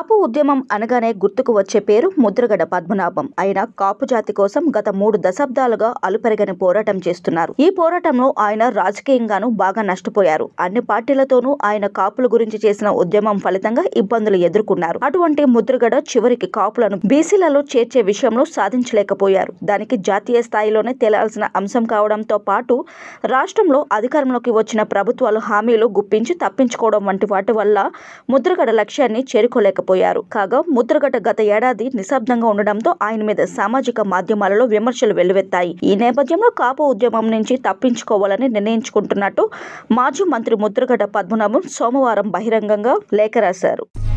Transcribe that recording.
కాపు ఉద్యమం అనగానే గుర్తుకు వచ్చే పేరు ముద్రగడ పద్మనాభం అయినా కాపు జాతి కోసం గత మూడు దశాబ్దాలుగా అలుపెరగని పోరాటం చేస్తున్నారు ఈ పోరాటంలో ఆయన రాజకీయంగానూ బాగా నష్టపోయారు అన్ని పార్టీలతోనూ ఆయన కాపుల గురించి చేసిన ఉద్యమం ఫలితంగా ఇబ్బందులు ఎదుర్కొన్నారు అటువంటి ముద్రగడ చివరికి కాపులను బీసీలలో చేర్చే విషయంలో సాధించలేకపోయారు దానికి జాతీయ స్థాయిలోనే తేలాల్సిన అంశం కావడంతో పాటు రాష్ట్రంలో అధికారంలోకి వచ్చిన ప్రభుత్వాలు హామీలు గుప్పించి తప్పించుకోవడం వంటి వాటి వల్ల ముద్రగడ లక్ష్యాన్ని చేరుకోలేకపోయారు కాగా ముద్రగడ గత ఏడాది నిశ్శబ్దంగా ఉండడంతో ఆయన మీద సామాజిక మాధ్యమాలలో విమర్శలు వెల్లువెత్తాయి ఈ నేపథ్యంలో కాపు ఉద్యమం నుంచి తప్పించుకోవాలని నిర్ణయించుకుంటున్నట్టు మాజీ మంత్రి ముద్రగడ పద్మనాభం సోమవారం బహిరంగంగా లేఖ రాశారు